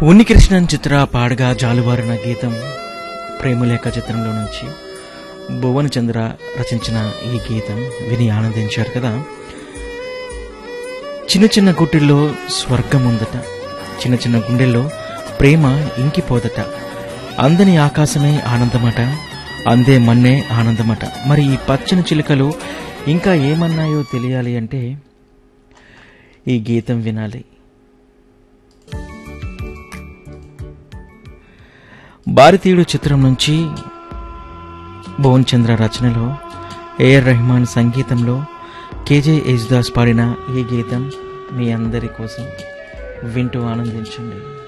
ఉన్నికృష్ణన్ చిత్ర పాడగా జాలువారిన గీతం ప్రేమలేఖ చిత్రంలో నుంచి భువన్ చంద్ర రచించిన ఈ గీతం విని ఆనందించారు కదా చిన్న చిన్న గుట్టిల్లో స్వర్గం ఉందట చిన్న చిన్న గుండెల్లో ప్రేమ ఇంకిపోదట అందని ఆకాశమే ఆనందమట అందే మన్నే ఆనందమట మరి ఈ పచ్చని చిలుకలు ఇంకా ఏమన్నాయో తెలియాలి అంటే ఈ గీతం వినాలి భారతీయుడు చిత్రం నుంచి భువన్ చంద్ర రచనలో ఏఆర్ రెహమాన్ సంగీతంలో కేజే యేసుదాస్ పాడిన ఈ గీతం మీ అందరి కోసం వింటూ ఆనందించండి